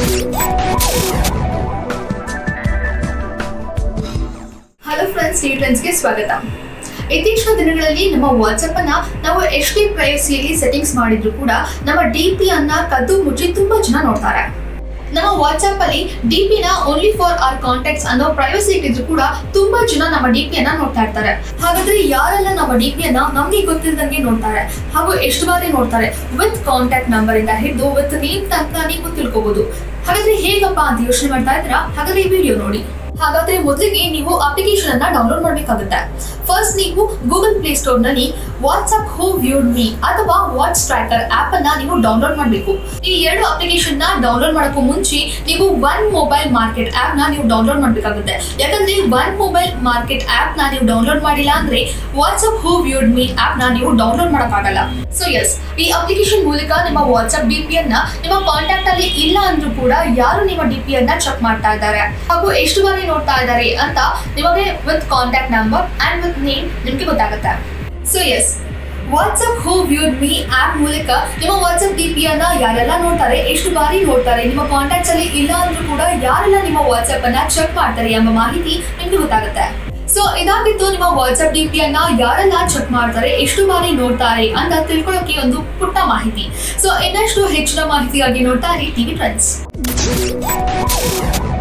hello friends T ಟ್ರೆಂಡ್ಸ್ಗೆ ಸ್ವಾಗತ ಇತ್ತೀಚಿನ ದಿನಗಳಲ್ಲಿ ನಮ್ಮ ವಾಟ್ಸಪ್ ಅನ್ನ ನಾವು ಎಷ್ಟೇ ಪ್ರೈವಸಿಯಲ್ಲಿ ಸೆಟ್ಟಿಂಗ್ಸ್ ಮಾಡಿದ್ರು ಕೂಡ ನಮ್ಮ ಡಿ ಪಿ ಅನ್ನ ಕದ್ದು ಮುಚ್ಚಿ ತುಂಬಾ ಜನ ನೋಡ್ತಾರೆ ನಮ್ಮ ವಾಟ್ಸ್ಆಪ್ ಅಲ್ಲಿ ಡಿ ಪಿ ನ ಓನ್ಲಿ ಫಾರ್ ಆರ್ ಕಾಂಟ್ಯಾಕ್ಟ್ಸ್ ಅನ್ನೋ ಪ್ರೈವಸಿ ಇಟ್ಟಿದ್ರು ಕೂಡ ತುಂಬಾ ಜನ ನಮ್ಮ ಡಿ ಪಿ ಅನ್ನ ನೋಡ್ತಾ ಇರ್ತಾರೆ ಹಾಗಾದ್ರೆ ಯಾರೆಲ್ಲ ನಮ್ಮ ಡಿ ಪಿ ಅನ್ನ ನಮ್ಗೆ ಗೊತ್ತಿಲ್ಲದಂಗೆ ನೋಡ್ತಾರೆ ಹಾಗೂ ಎಷ್ಟು ಬಾರಿ ನೋಡ್ತಾರೆ ವಿತ್ ಕಾಂಟ್ಯಾಕ್ಟ್ ನಂಬರ್ ಇಂದ ಹಿಡಿದು ವಿತ್ ನೇಮ್ ತನಕ ನೀವು ತಿಳ್ಕೊಬಹುದು ಹಾಗಾದ್ರೆ ಹೇಗಪ್ಪ ಅಂತ ಯೋಚನೆ ಮಾಡ್ತಾ ಇದ್ದೀರಾ ಹಾಗಾದ್ರೆ ಈ ವಿಡಿಯೋ ನೋಡಿ ಹಾಗಾದ್ರೆ ಮೊದಲಿಗೆ ನೀವು ಅಪ್ಲಿಕೇಶನ್ ಅನ್ನ ಡೌನ್ಲೋಡ್ ಮಾಡಬೇಕಾಗುತ್ತೆ ಫಸ್ಟ್ ನೀವು ಗೂಗಲ್ ಪ್ಲೇ ಸ್ಟೋರ್ ನಲ್ಲಿ ವಾಟ್ಸ್ಆಪ್ ಹೋ ವ್ಯೂಡ್ ಮೀ ಅಥವಾ ವಾಟ್ಸ್ ಟ್ರ್ಯಾಕರ್ ಆಪ್ ಅನ್ನ ನೀವು ಡೌನ್ಲೋಡ್ ಮಾಡಬೇಕು ಈ ಎರಡು ಅಪ್ಲಿಕೇಶನ್ ನ ಡೌನ್ಲೋಡ್ ಮಾಡೋಕ್ಕೂ ಮುಂಚೆ ನೀವು ಒನ್ ಮೊಬೈಲ್ ಮಾರ್ಕೆಟ್ ಆಪ್ ನ ನೀವು ಡೌನ್ಲೋಡ್ ಮಾಡಬೇಕಾಗುತ್ತೆ ಯಾಕಂದ್ರೆ ಒನ್ ಮೊಬೈಲ್ ಮಾರ್ಕೆಟ್ ಆಪ್ ನ ನೀವು ಡೌನ್ಲೋಡ್ ಮಾಡಿಲ್ಲ ಅಂದ್ರೆ WhatsApp who viewed me app ನ ನೀವು ಡೌನ್ಲೋಡ್ ಮಾಡೋಕ್ಕಾಗಲ್ಲ ಸೊ ಎಸ್ ಈ ಅಪ್ಲಿಕೇಶನ್ ಮೂಲಕ ನಿಮ್ಮ ವಾಟ್ಸ್ಆಪ್ ಡಿ ಪಿ ಅನ್ನ ನಿಮ್ಮ ಕಾಂಟ್ಯಾಕ್ಟ್ ಅಲ್ಲಿ ಇಲ್ಲ ಅಂದ್ರೂ ಕೂಡ ಯಾರು ನಿಮ್ಮ ಡಿ ಪಿ ಅನ್ನ ಚೆಕ್ ಮಾಡ್ತಾ ಇದ್ದಾರೆ ಹಾಗೂ ಎಷ್ಟು ಬಾರಿ ನೋಡ್ತಾ ಇದ್ದಾರೆ ಅಂತ ನಿಮಗೆ with contact number and with name ನಿಮ್ಗೆ ಗೊತ್ತಾಗುತ್ತೆ so S WhatsApp who viewed me app ಮೂಲಕ ನಿಮ್ಮ ವಾಟ್ಸ್ಆಪ್ ಡಿ ಪಿ ಅನ್ನ ಯಾರೆಲ್ಲ ನೋಡ್ತಾರೆ ಎಷ್ಟು ಬಾರಿ ನೋಡ್ತಾರೆ ನಿಮ್ಮ ಕಾಂಟ್ಯಾಕ್ಟ್ಸ್ ಅಲ್ಲಿ ಇಲ್ಲ ಅಂದ್ರೂ ಕೂಡ ಯಾರೆಲ್ಲ ನಿಮ್ಮ ವಾಟ್ಸ್ಆಪ್ ಅನ್ನ ಚೆಕ್ ಮಾಡ್ತಾರೆ ಎಂಬ ಮಾಹಿತಿ ನಿಮ್ಗೆ ಗೊತ್ತಾಗುತ್ತೆ ಸೊ ಇದಾಗಿತ್ತು ನಿಮ್ಮ ವಾಟ್ಸ್ಆಪ್ ಡಿ ಪಿ ಅನ್ನ ಯಾರೆಲ್ಲ ಚೆಕ್ ಮಾಡ್ತಾರೆ ಎಷ್ಟು ಬಾರಿ ನೋಡ್ತಾರೆ ಅಂತ ತಿಳ್ಕೊಳ್ಳೋಕೆ ಒಂದು ಪುಟ್ಟ ಮಾಹಿತಿ ಸೊ ಇನ್ನಷ್ಟು ಹೆಚ್ಚಿನ ಮಾಹಿತಿಗಾಗಿ ನೋಡ್ತಾ ಇರಿ ಟಿವಿ ಟ್ರೆಂಡ್ಸ್